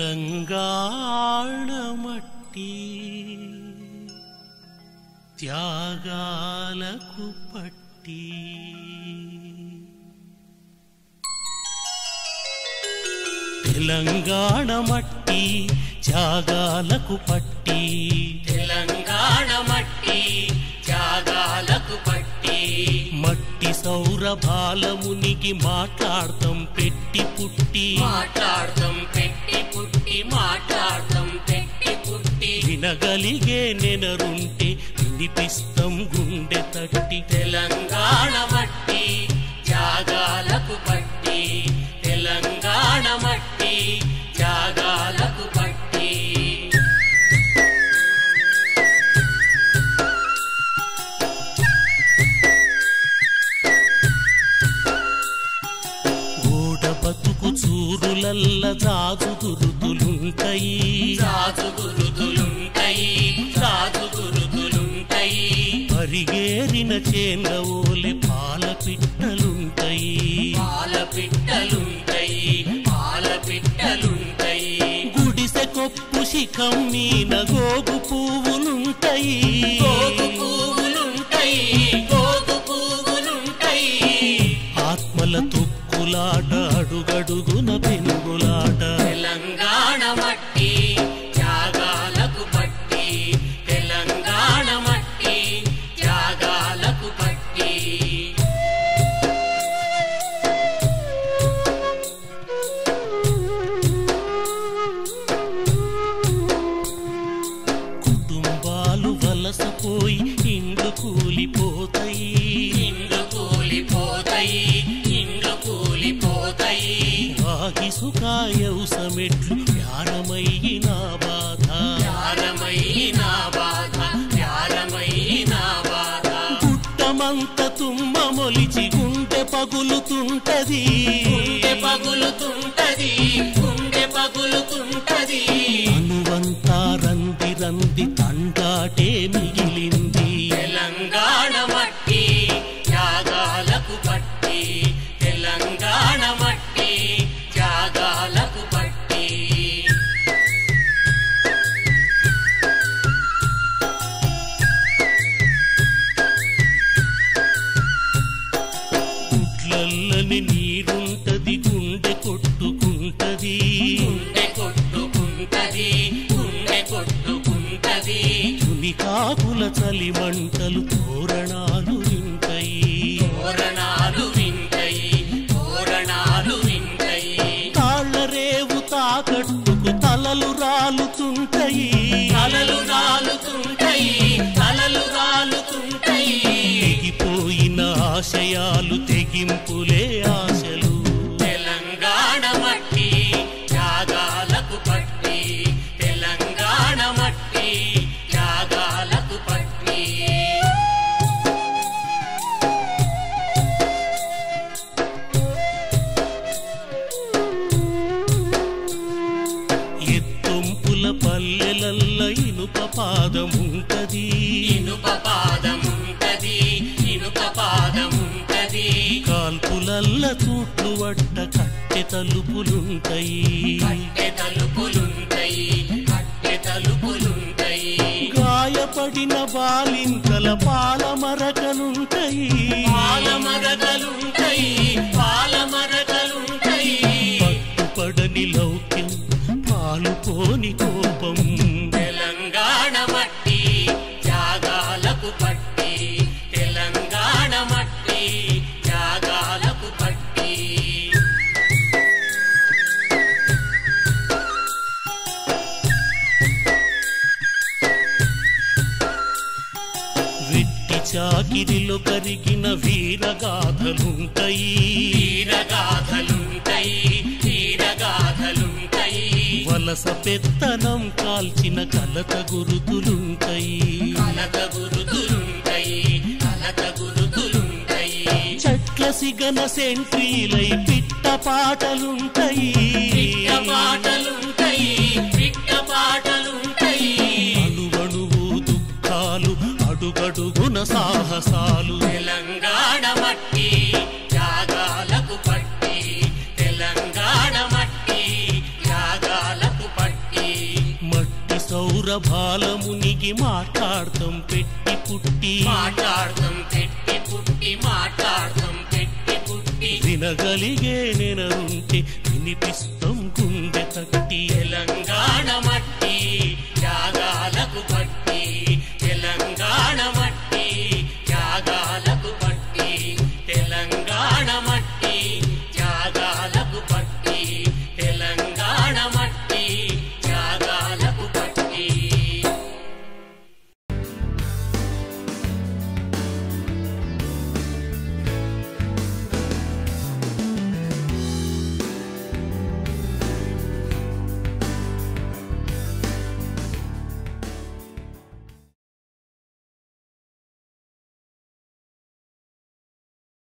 తెలంగాణ మట్టి త్యాగాలకు పట్టి తెలంగాణ మట్టి త్యాగాలకు పట్టి తెలంగాణ మట్టి త్యాగాలకు పట్టి మట్టి సౌరభాల మునిగి మాట్లాడతాం పెట్టి పుట్టి మాట్లాడతాం పెట్టి పుట్టి మాట్లాడతాం పెట్టి పుట్టి వినగలిగే నెనరుంటే వినిపిస్తాం గుండె తట్టి తెలంగాణ మట్టి త్యాగాలకు పట్టి తెలంగాణ మట్టి త్యాగాలకు పట్టి గోడ బతుకు చూరులల్ల జాజు దురుదులుంటాయి రాజు గురుతులుంటాయి రాజు గురుతులుంటాయి పరిగేరిన చేన్ల ఓలె పాల పిట్టలుంటాయి పాల పిట్టలుంటాయి పాల పిట్టలుంటాయి గుడిసె కొప్పు శిఖం మీన గోగు పువ్వులుంటాయి గోగు పువ్వులుంటాయి గోగు పువ్వులుంటాయి ఆత్మల తొక్కులాట అడుగడుగున పెనుగులాట తెలంగాణ మట్టి త్యాగాలకు పట్టి తెలంగాణ మట్టి త్యాగాలకు పట్టి కుటుంబాలు వలసపోయి ఇండ్లు కూలిపోతాయి ఇండ్లు కూలిపోతాయి ఇండ్లు కూలిపోతాయి వాగి సుఖాయౌసమెట్లు ధ్యానమయ్యిన బాధ ధ్యానమైన బాధ ధ్యానమైన బాధ పుట్టమంత తుమ్మ మొలిచి గుండె పగులుతుంటది గుండె పగులుతుంటది గుండె పగులుతుంటది అనువంతా రంది రంది తండాటే మిగిలింది తెలంగాణ మట్టి త్యాగాలకు పట్టి తెలంగాణ మట్టి త్యాగాలకు పట్టి గుడ్లల్లని నీరుంటది గుండె కొట్టుకుంటది గుండె కొట్టుకుంటది గుండె కొట్టుకుంటది తునికాకుల చలి మంటలు తోరణాలు వింటాయి తోరణాలు వింటాయి తోరణాలు వింటాయి తాళ్ళ రేవు తాకట్టుకు తలలు రాలుతుంటాయి తలలు రాలుతుంటాయి తలలు రాలుతుంటాయి తెగిపోయిన ఆశయాలు తెగింపులే ఆశలు తెలంగాణ మట్టి త్యాగాలకు పట్టి తెలంగాణ మట్టి త్యాగాలకు పట్టి ఎత్తొంపుల పల్లెలల్ల ఇనుప పాదముంటది ఇనుప పాదముంటది ఇనుప పాదముంటది కాల్పులల్ల తూట్లు వడ్డ కట్టె తలుపులుంటాయి కట్టె తలుపులుంటాయి కట్టె తలుపులుంటాయి గాయపడిన బాలింతల పాల మరకలుంటాయి పాల మరకలుంటాయి పాల మరకలుంటాయి పట్టుపడని లౌక్యం పాలు పోని కోపం తెలంగాణ మట్టి త్యాగాలకు పట్టి తెలంగాణ మట్టి త్యాగాలకు పట్టి వెట్టి చాకిరిలో కరిగిన వీరగాథలుంటాయి వీరగాథలుంటాయి వీరగాథలుంటాయి వలస పెత్తనం కాల్చిన కలత గురుతులుంటాయి కలత గురుతులుంటాయి కలత గురుతులుంటాయి చెట్ల సిగన సెంట్రీలై పిట్ట పాటలుంటాయి పిట్ట పాటలుంటాయి పిట్ట పాటలుంటాయి అణువణువు దుఃఖాలు అడుగడుగున సాహసాలు తెలంగాణ మట్టి త్యాగాలకు పట్టి తెలంగాణ మట్టి త్యాగాలకు పట్టి పాల మునిగి మాట్లాడతాం పెట్టి పుట్టి మాట్లాడతాం పెట్టి పుట్టి మాట్లాడతాం పెట్టి పుట్టి వినగలిగే నెనరుంటే వినిపిస్తాం గుండె తట్టి తెలంగాణ